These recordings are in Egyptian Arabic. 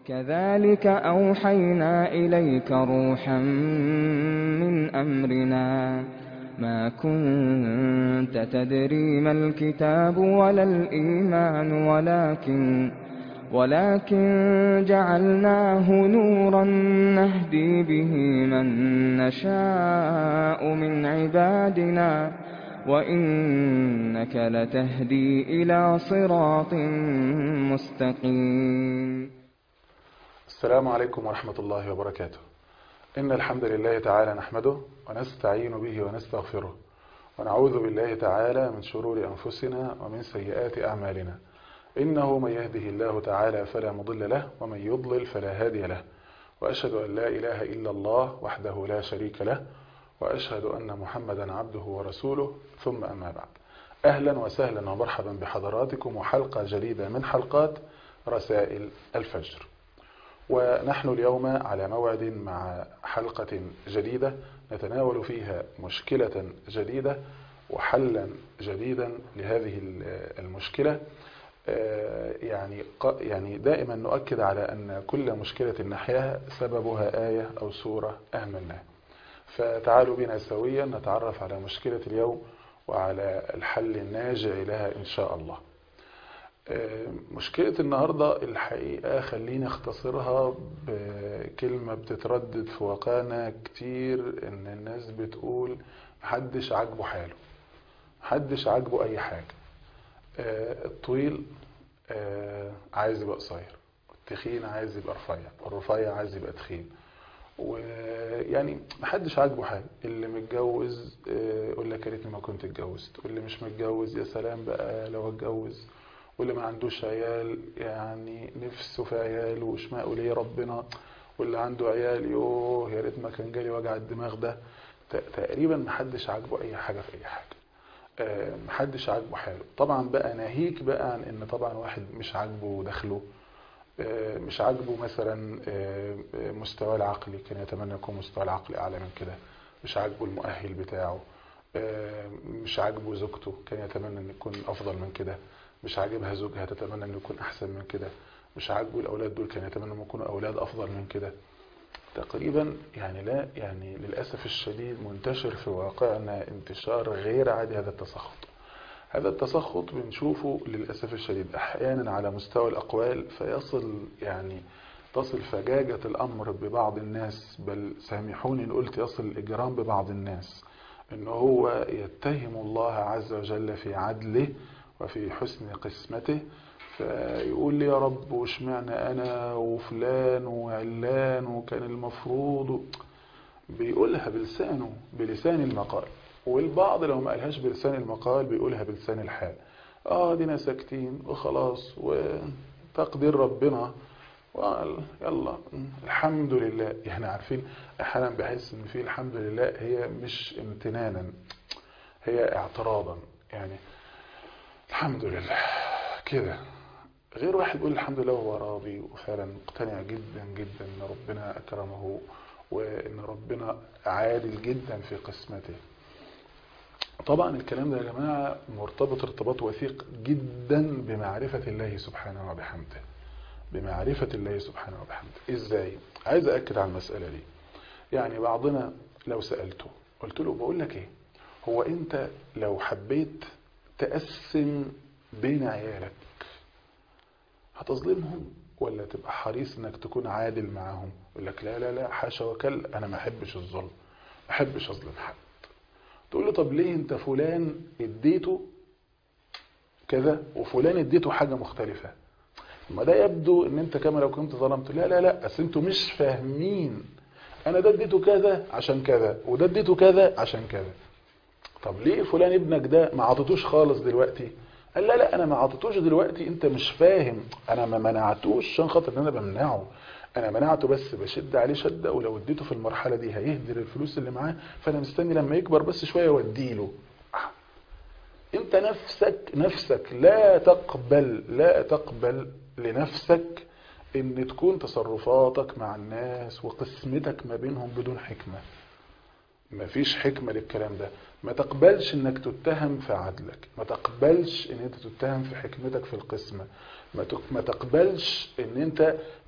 وكذلك أوحينا إليك روحا من أمرنا ما كنت تدري ما الكتاب ولا الإيمان ولكن ولكن جعلناه نورا نهدي به من نشاء من عبادنا وإنك لتهدي إلى صراط مستقيم السلام عليكم ورحمة الله وبركاته إن الحمد لله تعالى نحمده ونستعين به ونستغفره ونعوذ بالله تعالى من شرور أنفسنا ومن سيئات أعمالنا إنه من يهده الله تعالى فلا مضل له ومن يضلل فلا هادي له وأشهد أن لا إله إلا الله وحده لا شريك له وأشهد أن محمدا عبده ورسوله ثم أما بعد أهلا وسهلا ومرحبا بحضراتكم وحلقة جديدة من حلقات رسائل الفجر ونحن اليوم على موعد مع حلقة جديدة نتناول فيها مشكلة جديدة وحلا جديدا لهذه المشكلة يعني يعني دائما نؤكد على أن كل مشكلة نحياها سببها آية أو سورة أهملناها فتعالوا بنا سويا نتعرف على مشكلة اليوم وعلى الحل الناجع لها إن شاء الله مشكلة النهاردة الحقيقة خليني اختصرها بكلمة بتتردد في واقعنا كتير ان الناس بتقول محدش عاجبه حاله محدش عاجبه اي حاجة الطويل عايز يبقى قصير التخين عايز يبقى رفيع والرفيع عايز يبقى تخين ويعني محدش عاجبه حاجه اللي متجوز يقول لك يا ريتني ما كنت اتجوزت واللي مش متجوز يا سلام بقى لو اتجوز واللي ما عندوش عيال يعني نفسه في عيال وشماء ليه ربنا واللي عنده عيال يوه يا ريت ما كان جالي وجع الدماغ ده تقريبا محدش عاجبه اي حاجه في اي حاجه محدش عاجبه حاله طبعا بقى ناهيك بقى عن ان طبعا واحد مش عاجبه دخله مش عاجبه مثلا مستواه العقلي كان يتمنى يكون مستواه العقلي اعلى من كده مش عاجبه المؤهل بتاعه مش عاجبه زوجته كان يتمنى ان يكون افضل من كده مش عاجبها زوجها تتمنى انه يكون احسن من كده مش عاجبه الاولاد دول كان يتمنى انهم يكونوا اولاد افضل من كده تقريبا يعني لا يعني للاسف الشديد منتشر في واقعنا انتشار غير عادي هذا التسخط هذا التسخط بنشوفه للاسف الشديد احيانا على مستوى الاقوال فيصل يعني تصل فجاجة الامر ببعض الناس بل سامحوني ان قلت يصل الاجرام ببعض الناس ان هو يتهم الله عز وجل في عدله وفي حسن قسمته فيقول لي يا رب واشمعنى انا وفلان وعلان وكان المفروض بيقولها بلسانه بلسان المقال والبعض لو ما قالهاش بلسان المقال بيقولها بلسان الحال اه دينا ساكتين وخلاص وتقدير ربنا يلا الحمد لله يعني عارفين احيانا بحس ان في الحمد لله هي مش امتنانا هي اعتراضا يعني الحمد لله كده غير واحد يقول الحمد لله وهو راضي وفعلا مقتنع جدا جدا ان ربنا اكرمه وان ربنا عادل جدا في قسمته طبعا الكلام ده يا جماعة مرتبط ارتباط وثيق جدا بمعرفة الله سبحانه وبحمده بمعرفة الله سبحانه وبحمده ازاي عايز اكد على المسألة دي يعني بعضنا لو سألته قلت له بقول لك ايه هو انت لو حبيت تقسم بين عيالك هتظلمهم ولا تبقى حريص انك تكون عادل معاهم يقول لك لا لا لا حاشا وكل انا ما احبش الظلم ما احبش اظلم حد تقول له طب ليه انت فلان اديته كذا وفلان اديته حاجة مختلفة ما ده يبدو ان انت كما لو كنت ظلمت لا لا لا اصل انتوا مش فاهمين انا ده اديته كذا عشان كذا وده اديته كذا عشان كذا طب ليه فلان ابنك ده ما عطيتوش خالص دلوقتي قال لا لا انا ما عطيتوش دلوقتي انت مش فاهم انا ما منعتوش عشان خاطر ان انا بمنعه انا منعته بس بشد عليه شده ولو اديته في المرحله دي هيهدر الفلوس اللي معاه فانا مستني لما يكبر بس شويه واديله انت نفسك نفسك لا تقبل لا تقبل لنفسك ان تكون تصرفاتك مع الناس وقسمتك ما بينهم بدون حكمه مفيش حكمة للكلام ده ما تقبلش انك تتهم في عدلك ما تقبلش ان انت تتهم في حكمتك في القسمة ما تقبلش ان انت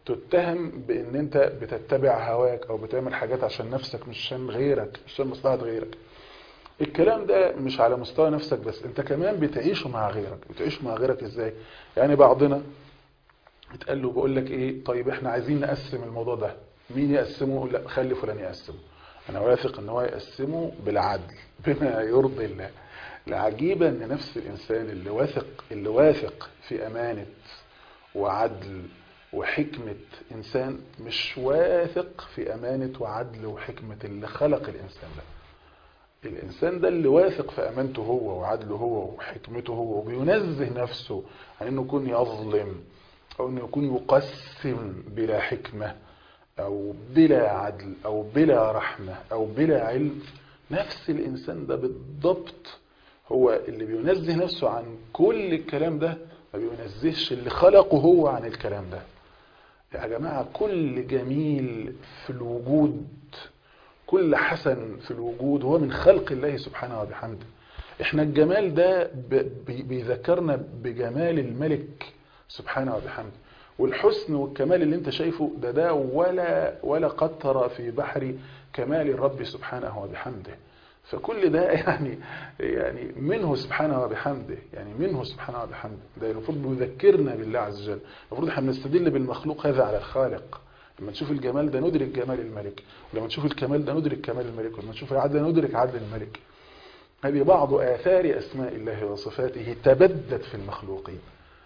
تتهم بان انت بتتبع هواك او بتعمل حاجات عشان نفسك مش عشان غيرك مش عشان مصلحة غيرك الكلام ده مش على مستوى نفسك بس انت كمان بتعيشه مع غيرك بتعيشه مع غيرك ازاي يعني بعضنا اتقال له بقول لك ايه طيب احنا عايزين نقسم الموضوع ده مين يقسمه لا خلي فلان يقسمه انا واثق ان هو يقسمه بالعدل بما يرضي الله العجيبة ان نفس الانسان اللي واثق اللي واثق في امانة وعدل وحكمة انسان مش واثق في امانة وعدل وحكمة اللي خلق الانسان ده الإنسان ده اللي واثق في أمانته هو وعدله هو وحكمته هو وبينزه نفسه عن أنه يكون يظلم أو أنه يكون يقسم بلا حكمة أو بلا عدل أو بلا رحمة أو بلا علم نفس الإنسان ده بالضبط هو اللي بينزه نفسه عن كل الكلام ده ما بينزهش اللي خلقه هو عن الكلام ده يا جماعة كل جميل في الوجود كل حسن في الوجود هو من خلق الله سبحانه وبحمده احنا الجمال ده بيذكرنا بجمال الملك سبحانه وبحمده والحسن والكمال اللي انت شايفه ده ده ولا ولا قطر في بحر كمال الرب سبحانه وبحمده فكل ده يعني يعني منه سبحانه وبحمده يعني منه سبحانه وبحمده ده المفروض بيذكرنا بالله عز وجل المفروض احنا بنستدل بالمخلوق هذا على الخالق لما نشوف الجمال ده ندرك جمال الملك ولما نشوف الكمال ده ندرك كمال الملك ولما نشوف العدل ندرك عدل الملك هذه بعض آثار أسماء الله وصفاته تبدت في المخلوقين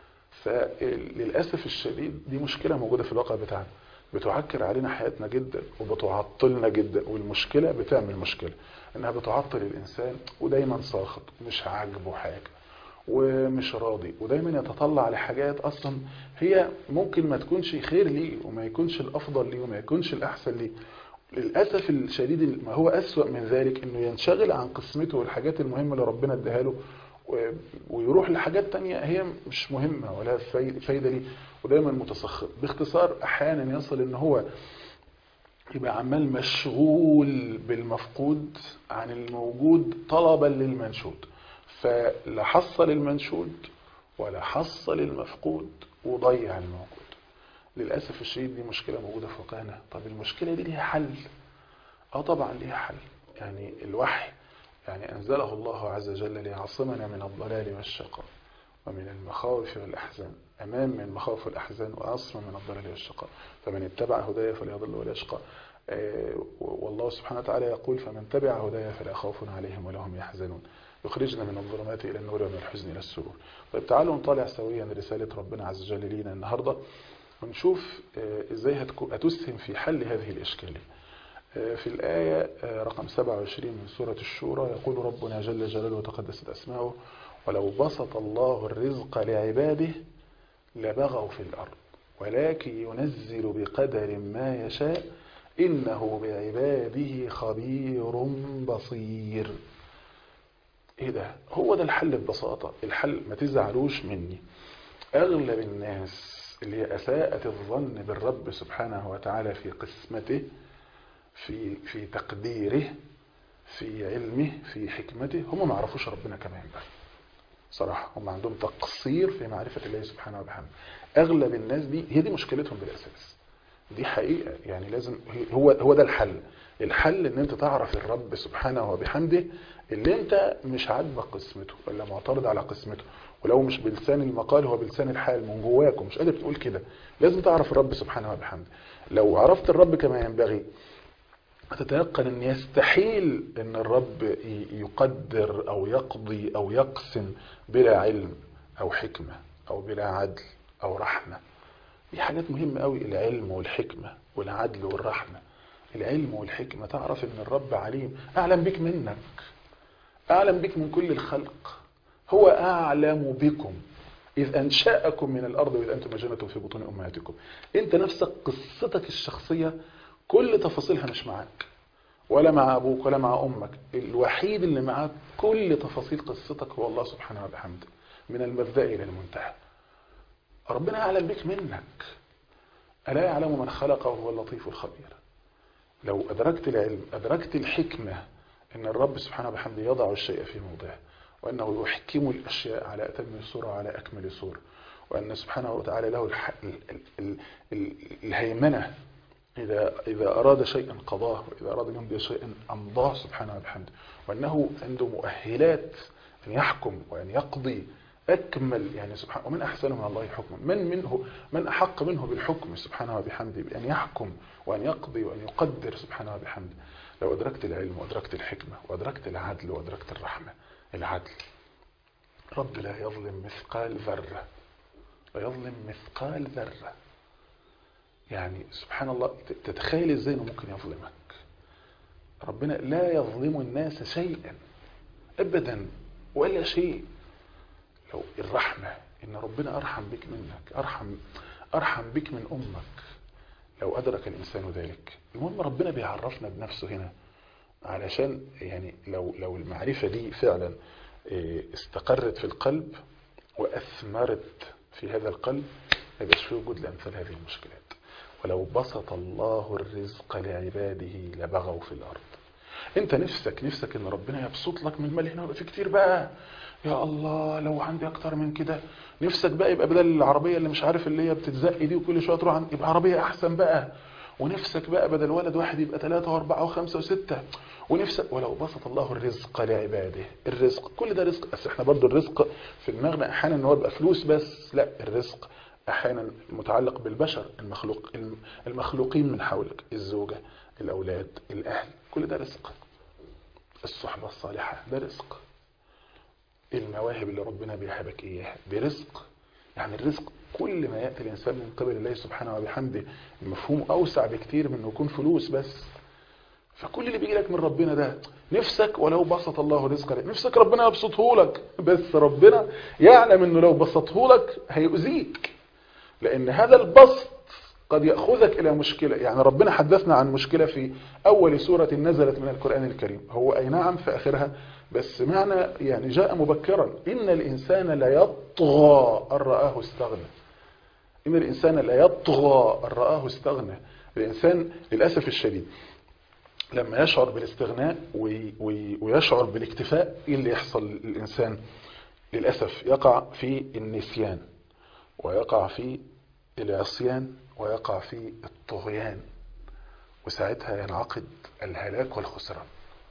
فللأسف الشديد دي مشكلة موجودة في الواقع بتاعنا بتعكر علينا حياتنا جدا وبتعطلنا جدا والمشكلة بتعمل مشكلة انها بتعطل الانسان ودايما ساخط مش عاجبه حاجة ومش راضي ودايما يتطلع لحاجات اصلا هي ممكن ما تكونش خير ليه وما يكونش الافضل ليه وما يكونش الاحسن ليه للاسف الشديد ما هو اسوأ من ذلك انه ينشغل عن قسمته والحاجات المهمة اللي ربنا اداها له ويروح لحاجات تانية هي مش مهمة ولا فايدة ليه ودايما متسخط باختصار احيانا يصل ان هو يبقى عمال مشغول بالمفقود عن الموجود طلبا للمنشود فلا حصل المنشود ولا حصل المفقود وضيع الموجود للأسف الشديد دي مشكلة موجودة في واقعنا طب المشكلة دي ليها حل اه طبعا ليها حل يعني الوحي يعني أنزله الله عز وجل ليعصمنا من الضلال والشقاء ومن المخاوف والأحزان أمان من المخاوف والأحزان وعصم من الضلال والشقاء فمن اتبع هدايا فلا يضل ولا يشقى والله سبحانه وتعالى يقول فمن تبع هدايا فلا خوف عليهم ولا هم يحزنون يخرجنا من الظلمات إلى النور ومن الحزن إلى السرور طيب تعالوا نطالع سويا رسالة ربنا عز وجل لينا النهاردة ونشوف إزاي هتسهم في حل هذه الإشكالية في الآية رقم 27 من سورة الشورى يقول ربنا جل جلاله وتقدست أسماؤه ولو بسط الله الرزق لعباده لبغوا في الأرض ولكن ينزل بقدر ما يشاء إنه بعباده خبير بصير ايه ده هو ده الحل ببساطة الحل ما تزعلوش مني اغلب الناس اللي هي اساءت الظن بالرب سبحانه وتعالى في قسمته في في تقديره في علمه في حكمته هم ما يعرفوش ربنا كما ينبغي صراحة هم عندهم تقصير في معرفة الله سبحانه وبحمده اغلب الناس دي هي دي مشكلتهم بالاساس دي حقيقة يعني لازم هو هو ده الحل الحل ان انت تعرف الرب سبحانه وبحمده اللي انت مش عاجبك قسمته ولا معترض على قسمته ولو مش بلسان المقال هو بلسان الحال من جواك ومش قادر تقول كده لازم تعرف الرب سبحانه وبحمده لو عرفت الرب كما ينبغي هتتيقن ان يستحيل ان الرب يقدر او يقضي او يقسم بلا علم او حكمة او بلا عدل او رحمة دي حاجات مهمة قوي العلم والحكمة والعدل والرحمة العلم والحكمة تعرف ان الرب عليم اعلم بك منك اعلم بك من كل الخلق هو اعلم بكم اذ انشأكم من الارض واذ انتم مجنة في بطون امهاتكم انت نفسك قصتك الشخصية كل تفاصيلها مش معاك ولا مع ابوك ولا مع امك الوحيد اللي معاك كل تفاصيل قصتك هو الله سبحانه وبحمده من المبدأ الى المنتهى ربنا اعلم بك منك الا يعلم من خلق وهو اللطيف الخبير لو أدركت العلم أدركت الحكمة أن الرب سبحانه وبحمده يضع الشيء في موضعه وأنه يحكم الأشياء على أتم صورة وعلى أكمل صورة وأن سبحانه وتعالى له الح... ال... ال... ال... ال... الهيمنة إذا إذا أراد شيئا قضاه وإذا أراد أن يمضي شيئا أمضاه سبحانه وبحمده وأنه عنده مؤهلات أن يحكم وأن يقضي أكمل يعني سبحانه ومن أحسن من الله حكما من منه من أحق منه بالحكم سبحانه وبحمده بأن يحكم وأن يقضي وأن يقدر سبحانه وبحمده لو أدركت العلم وأدركت الحكمة وأدركت العدل وأدركت الرحمة العدل رب لا يظلم مثقال ذرة لا يظلم مثقال ذرة يعني سبحان الله تتخيل ازاي انه ممكن يظلمك ربنا لا يظلم الناس شيئا ابدا ولا شيء لو الرحمة ان ربنا ارحم بك منك ارحم ارحم بك من امك لو ادرك الانسان ذلك المهم ربنا بيعرفنا بنفسه هنا علشان يعني لو لو المعرفة دي فعلا استقرت في القلب واثمرت في هذا القلب ما يبقاش فيه وجود لامثال هذه المشكلات ولو بسط الله الرزق لعباده لبغوا في الأرض انت نفسك نفسك ان ربنا يبسط لك من المال هنا ويبقى في كتير بقى يا الله لو عندي اكتر من كده نفسك بقى يبقى بدل العربية اللي مش عارف اللي هي بتتزق دي وكل شوية تروح عن... يبقى عربية احسن بقى ونفسك بقى بدل ولد واحد يبقى ثلاثة واربعة وخمسة وستة ونفسك ولو بسط الله الرزق لعباده الرزق كل ده رزق بس احنا برضو الرزق في دماغنا احيانا ان هو يبقى فلوس بس لا الرزق احيانا متعلق بالبشر المخلوق المخلوقين من حولك الزوجة الاولاد الاهل كل ده رزق الصحبة الصالحة ده رزق المواهب اللي ربنا بيهبك اياها دي رزق يعني الرزق كل ما يأتي الإنسان من قبل الله سبحانه وبحمده المفهوم أوسع بكتير من انه يكون فلوس بس فكل اللي بيجي لك من ربنا ده نفسك ولو بسط الله رزقك نفسك ربنا يبسطه لك بس ربنا يعلم انه لو بسطه لك هيؤذيك لأن هذا البسط قد يأخذك إلى مشكلة يعني ربنا حدثنا عن مشكلة في أول سورة نزلت من القرآن الكريم هو أي نعم في آخرها بس معنى يعني جاء مبكرا إن الإنسان لا يطغى أن رآه استغنى إن الإنسان لا يطغى أن رآه استغنى الإنسان للأسف الشديد لما يشعر بالاستغناء ويشعر بالاكتفاء إيه اللي يحصل للإنسان للأسف يقع في النسيان ويقع في العصيان ويقع في الطغيان وساعتها ينعقد الهلاك والخسران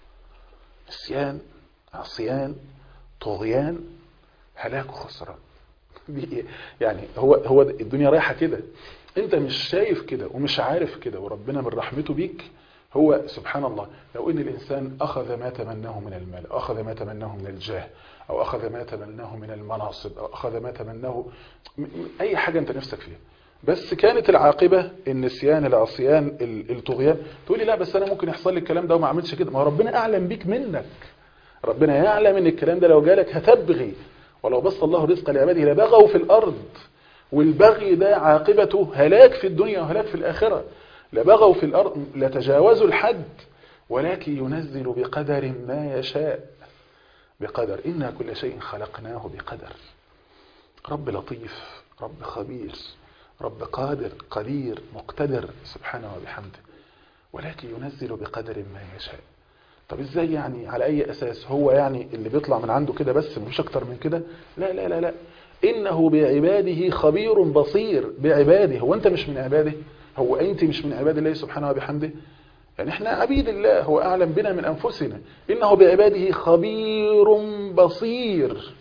نسيان عصيان طغيان هلاك وخسران يعني هو هو الدنيا رايحه كده انت مش شايف كده ومش عارف كده وربنا من رحمته بيك هو سبحان الله لو ان الانسان اخذ ما تمناه من المال او اخذ ما تمناه من الجاه او اخذ ما تمناه من المناصب او اخذ ما تمناه اي حاجة انت نفسك فيها بس كانت العاقبة النسيان العصيان الطغيان تقولي لا بس انا ممكن يحصل لي الكلام ده وما اعملش كده ما ربنا اعلم بيك منك ربنا يعلم ان الكلام ده لو جالك هتبغي ولو بسط الله رزق لعباده لبغوا في الارض والبغي ده عاقبته هلاك في الدنيا وهلاك في الاخره لبغوا في الأرض لتجاوزوا الحد ولكن ينزل بقدر ما يشاء بقدر إنا كل شيء خلقناه بقدر رب لطيف رب خبير رب قادر قدير مقتدر سبحانه وبحمده ولكن ينزل بقدر ما يشاء طب ازاي يعني على اي اساس هو يعني اللي بيطلع من عنده كده بس مش اكتر من كده لا لا لا لا انه بعباده خبير بصير بعباده هو انت مش من عباده هو أنت مش من عباد الله سبحانه وبحمده يعني احنا عبيد الله هو أعلم بنا من أنفسنا إنه بعباده خبير بصير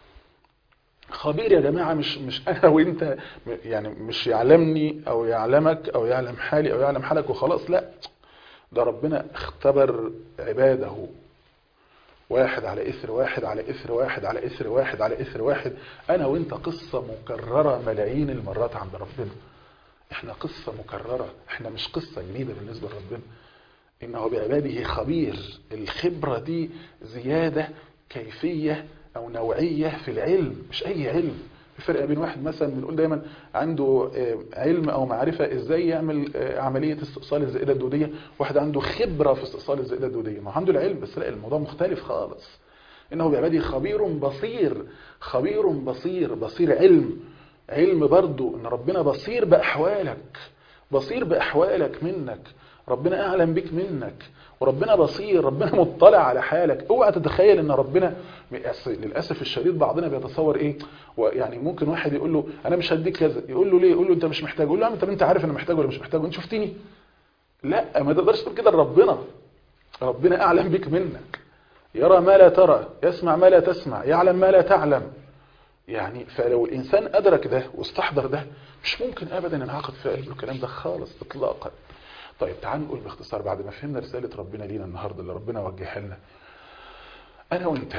خبير يا جماعة مش مش أنا وإنت يعني مش يعلمني أو يعلمك أو يعلم حالي أو يعلم حالك وخلاص لا ده ربنا اختبر عباده واحد على إثر واحد على إثر واحد على إثر واحد على إثر واحد أنا وإنت قصة مكررة ملايين المرات عند ربنا احنا قصة مكررة احنا مش قصة جديدة بالنسبة لربنا انه بعباده خبير الخبرة دي زيادة كيفية او نوعية في العلم مش اي علم في فرق بين واحد مثلا بنقول دايما عنده علم او معرفة ازاي يعمل عملية استئصال الزائدة الدودية واحد عنده خبرة في استئصال الزائدة الدودية ما عنده العلم بس لا الموضوع مختلف خالص انه بعباده خبير بصير خبير بصير بصير علم علم برضو ان ربنا بصير بأحوالك بصير بأحوالك منك ربنا اعلم بك منك وربنا بصير ربنا مطلع على حالك اوعى تتخيل ان ربنا للاسف الشديد بعضنا بيتصور ايه يعني ممكن واحد يقول له انا مش هديك كذا يقول له ليه يقول له انت مش محتاج يقول له يا عم طب انت عارف انا محتاج ولا مش محتاج انت شفتني لا ما تقدرش تقول كده لربنا ربنا اعلم بك منك يرى ما لا ترى يسمع ما لا تسمع يعلم ما لا تعلم يعني فلو الانسان ادرك ده واستحضر ده مش ممكن ابدا ينعقد في قلبه الكلام ده خالص اطلاقا طيب تعال نقول باختصار بعد ما فهمنا رسالة ربنا لينا النهاردة اللي ربنا وجهها لنا أنا وأنت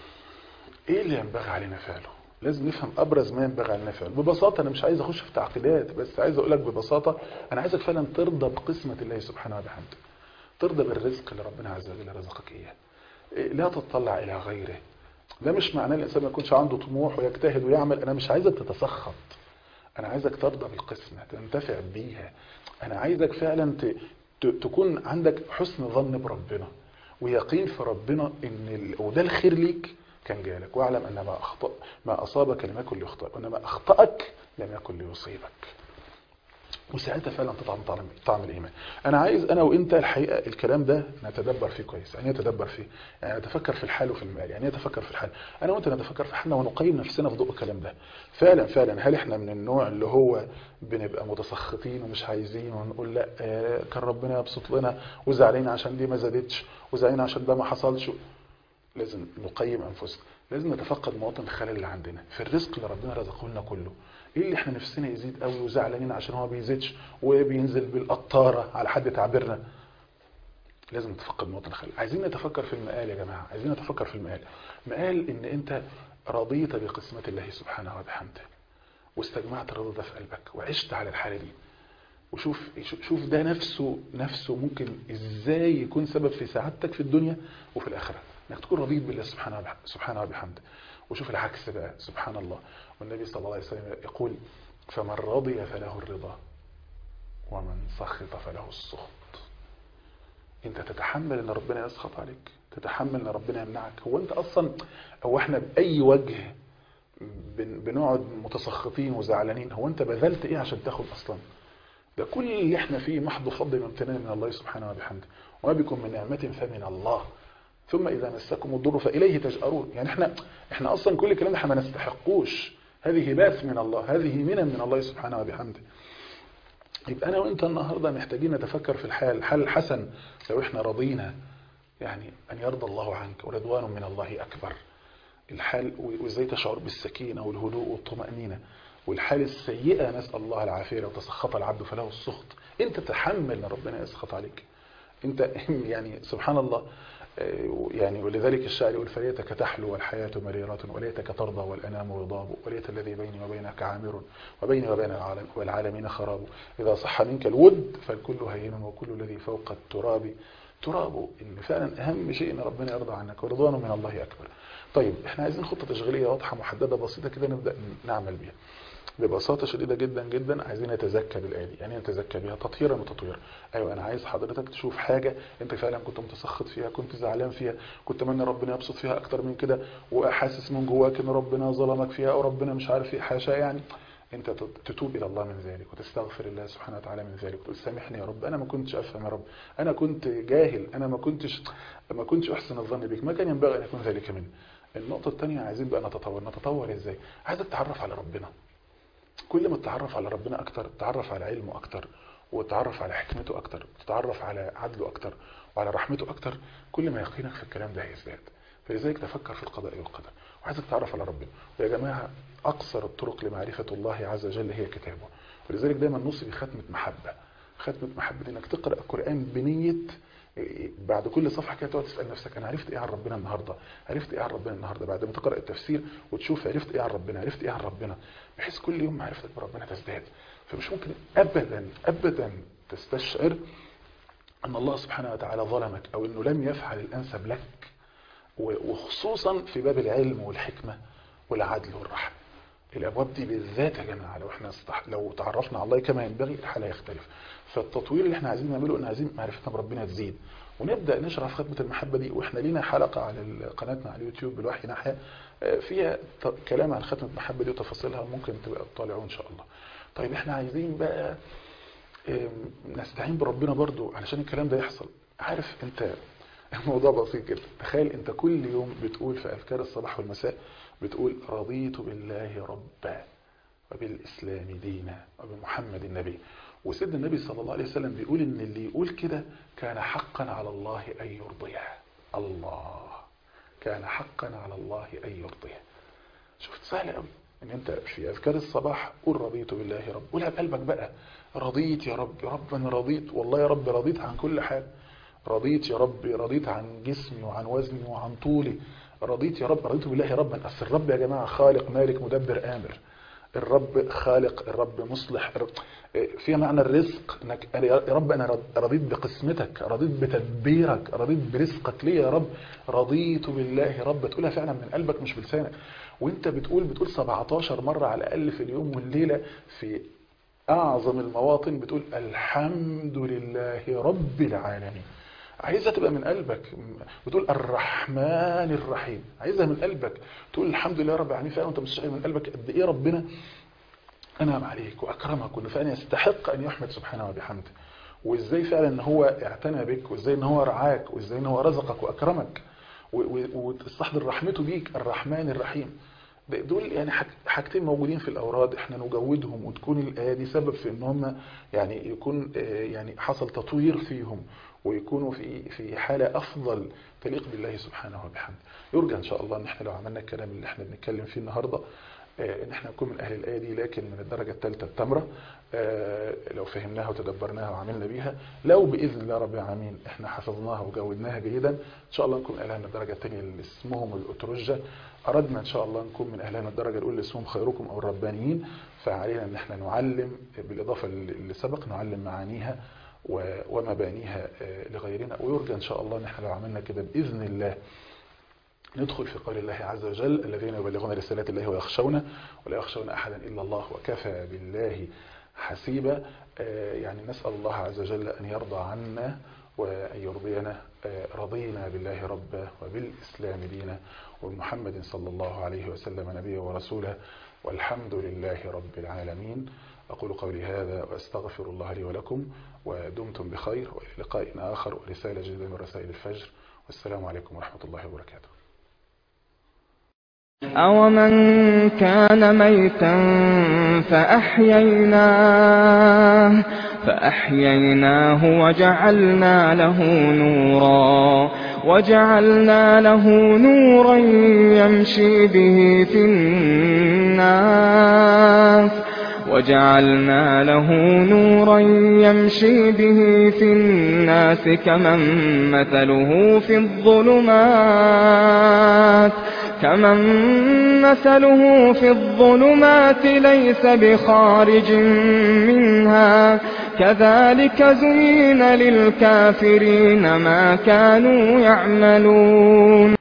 إيه اللي ينبغي علينا فعله لازم نفهم أبرز ما ينبغي علينا فعله ببساطة أنا مش عايز أخش في تعقيدات بس عايز أقول لك ببساطة أنا عايزك فعلا ترضى بقسمة الله سبحانه وبحمده ترضى بالرزق اللي ربنا عز وجل رزقك إياه لا تطلع إلى غيره ده مش معناه الإنسان ما يكونش عنده طموح ويجتهد ويعمل أنا مش عايزك تتسخط أنا عايزك ترضى بالقسمة تنتفع بيها أنا عايزك فعلا ت... ت... تكون عندك حسن ظن بربنا ويقين في ربنا إن ال... وده الخير ليك كان جالك واعلم أن ما, أخطأ ما أصابك لم يكن ليخطئك وإنما أخطأك لم يكن ليصيبك وساعتها فعلا تطعم طعم, طعم الإيمان أنا عايز أنا وإنت الحقيقة الكلام ده نتدبر فيه كويس يعني نتدبر فيه يعني نتفكر في الحال وفي المال يعني نتفكر في الحال أنا وإنت نتفكر في حالنا ونقيم نفسنا في ضوء الكلام ده فعلا فعلا هل إحنا من النوع اللي هو بنبقى متسخطين ومش عايزين ونقول لا كان ربنا يبسط لنا وزعلين عشان دي ما زادتش وزعلين عشان ده ما حصلش لازم نقيم أنفسنا لازم نتفقد مواطن الخلل اللي عندنا في الرزق اللي ربنا رزقه لنا كله ايه اللي احنا نفسنا يزيد قوي وزعلانين عشان هو بيزيدش وبينزل بالقطاره على حد تعبيرنا لازم نتفقد مواطن الخلل عايزين نتفكر في المقال يا جماعه عايزين نتفكر في المقال مقال ان انت رضيت بقسمه الله سبحانه وبحمده واستجمعت الرضا ده في قلبك وعشت على الحاله دي وشوف شوف ده نفسه نفسه ممكن ازاي يكون سبب في سعادتك في الدنيا وفي الاخره انك تكون رضيت بالله سبحانه سبحانه وبحمده وشوف العكس بقى سبحان الله والنبي صلى الله عليه وسلم يقول فمن رضي فله الرضا ومن سخط فله السخط انت تتحمل ان ربنا يسخط عليك تتحمل ان ربنا يمنعك هو انت اصلا هو احنا باي وجه بنقعد متسخطين وزعلانين هو انت بذلت ايه عشان تاخد اصلا ده كل اللي احنا فيه محض فضل وامتنان من الله سبحانه وبحمده وما بكم من نعمه فمن الله ثم إذا مسكم الضر فإليه تجأرون يعني احنا احنا أصلا كل الكلام ده احنا ما نستحقوش هذه هبات من الله هذه منن من الله سبحانه وبحمده يبقى أنا وإنت النهاردة محتاجين نتفكر في الحال الحال الحسن لو احنا رضينا يعني أن يرضى الله عنك ورضوان من الله أكبر الحال وإزاي تشعر بالسكينة والهدوء والطمأنينة والحال السيئة نسأل الله العافية لو تسخط العبد فله السخط انت تحمل ان ربنا يسخط عليك انت يعني سبحان الله يعني ولذلك الشاعر يقول فليتك تحلو والحياة مريرة وليتك ترضى والأنام رضاب وليت الذي بيني وبينك عامر وبيني وبين العالم والعالمين خراب إذا صح منك الود فالكل هين وكل الذي فوق التراب تراب إن فعلا أهم شيء إن ربنا يرضى عنك ورضوانه من الله أكبر طيب احنا عايزين خطة تشغيلية واضحة محددة بسيطة كده نبدأ نعمل بيها ببساطة شديدة جدا جدا عايزين نتزكى بالآية دي يعني نتزكى بيها تطهيرا وتطويرا أيوة أنا عايز حضرتك تشوف حاجة أنت فعلا كنت متسخط فيها كنت زعلان فيها كنت أتمنى ربنا يبسط فيها أكتر من كده وحاسس من جواك إن ربنا ظلمك فيها أو ربنا مش عارف إيه حاشا يعني أنت تتوب إلى الله من ذلك وتستغفر الله سبحانه وتعالى من ذلك وتقول سامحني يا رب أنا ما كنتش أفهم يا رب أنا كنت جاهل أنا ما كنتش ما كنتش أحسن الظن بك ما كان ينبغي أن يكون ذلك مني النقطة الثانية عايزين بقى نتطور نتطور إزاي عايزك تتعرف على ربنا كل ما تتعرف على ربنا أكتر تتعرف على علمه أكتر وتتعرف على حكمته أكتر تتعرف على عدله أكتر وعلى رحمته أكتر كل ما يقينك في الكلام ده هيزداد فلذلك تفكر في القضاء والقدر وعايزك تتعرف على ربنا ويا جماعة أقصر الطرق لمعرفة الله عز وجل هي كتابه ولذلك دايما نوصي بختمة محبة ختمة محبة انك تقرأ القرآن بنية بعد كل صفحة كده تقعد تسأل نفسك أنا عرفت إيه عن ربنا النهاردة عرفت إيه عن ربنا النهاردة بعد ما تقرأ التفسير وتشوف عرفت إيه عن ربنا عرفت إيه عن ربنا بحيث كل يوم معرفتك بربنا تزداد فمش ممكن أبدا أبدا تستشعر أن الله سبحانه وتعالى ظلمك أو أنه لم يفعل الأنسب لك وخصوصا في باب العلم والحكمة والعدل والرحمة الابواب دي بالذات يا جماعه لو احنا استح... لو تعرفنا على الله كما ينبغي الحال هيختلف فالتطوير اللي احنا عايزين نعمله ان عايزين معرفتنا بربنا تزيد ونبدا نشرح في خدمه المحبه دي واحنا لينا حلقه على قناتنا على اليوتيوب بالوحي ناحيه فيها كلام عن ختمه المحبه دي وتفاصيلها ممكن تبقى تطالعوا ان شاء الله طيب احنا عايزين بقى إيه، نستعين بربنا برضو علشان الكلام ده يحصل عارف انت الموضوع بسيط جدا تخيل انت كل يوم بتقول في اذكار الصباح والمساء بتقول رضيت بالله ربا وبالاسلام دينا وبمحمد النبي وسيدنا النبي صلى الله عليه وسلم بيقول ان اللي يقول كده كان حقا على الله ان يرضيه الله كان حقا على الله ان يرضيه شفت سهل قوي ان انت في اذكار الصباح قول رضيت بالله رب قولها بقلبك بقى رضيت يا رب يا رب انا رضيت والله يا رب رضيت عن كل حاجه رضيت يا رب رضيت عن جسمي وعن وزني وعن طولي رضيت يا رب رضيت بالله ربا اصل الرب يا جماعه خالق مالك مدبر امر الرب خالق الرب مصلح الرب فيها معنى الرزق انك يا رب انا رضيت بقسمتك رضيت بتدبيرك رضيت برزقك ليه يا رب رضيت بالله رب تقولها فعلا من قلبك مش بلسانك وانت بتقول بتقول 17 مرة على الاقل في اليوم والليلة في اعظم المواطن بتقول الحمد لله رب العالمين عايزها تبقى من قلبك بتقول الرحمن الرحيم عايزها من قلبك تقول الحمد لله رب العالمين فعلا انت مستشعر من قلبك قد ايه ربنا انعم عليك واكرمك وانه فعلا يستحق ان يحمد سبحانه وبحمده وازاي فعلا ان هو اعتنى بك وازاي ان هو رعاك وازاي ان هو رزقك واكرمك وتستحضر رحمته بيك الرحمن الرحيم دول يعني حاجتين موجودين في الاوراد احنا نجودهم وتكون الايه دي سبب في ان هم يعني يكون يعني حصل تطوير فيهم ويكونوا في في حاله افضل تليق بالله سبحانه وبحمده يرجى ان شاء الله ان احنا لو عملنا الكلام اللي احنا بنتكلم فيه النهارده ان احنا نكون من اهل الايه دي لكن من الدرجه الثالثه التامره لو فهمناها وتدبرناها وعملنا بيها لو باذن الله رب العالمين احنا حفظناها وجودناها جيدا ان شاء الله نكون اهلها من الدرجه الثانيه اللي اسمهم الاترجه اردنا ان شاء الله نكون من اهلها من الدرجه الاولى اللي اسمهم خيركم او الربانيين فعلينا ان احنا نعلم بالاضافه اللي سبق نعلم معانيها ومبانيها لغيرنا ويرجى ان شاء الله ان احنا لو عملنا كده باذن الله ندخل في قول الله عز وجل الذين يبلغون رسالات الله ويخشون ولا يخشون أحدا إلا الله وكفى بالله حسيبا يعني نسأل الله عز وجل أن يرضى عنا وأن يرضينا رضينا بالله ربا وبالإسلام دينا وبمحمد صلى الله عليه وسلم نبيه ورسوله والحمد لله رب العالمين أقول قولي هذا وأستغفر الله لي ولكم ودمتم بخير وإلى لقاء آخر ورسالة جديدة من رسائل الفجر والسلام عليكم ورحمة الله وبركاته أومن كان ميتا فأحييناه فأحييناه وجعلنا له نورا وجعلنا له نورا يمشي به في الناس وجعلنا له نورا يمشي به في الناس كمن مثله في الظلمات كمن مثله في الظلمات ليس بخارج منها كذلك زين للكافرين ما كانوا يعملون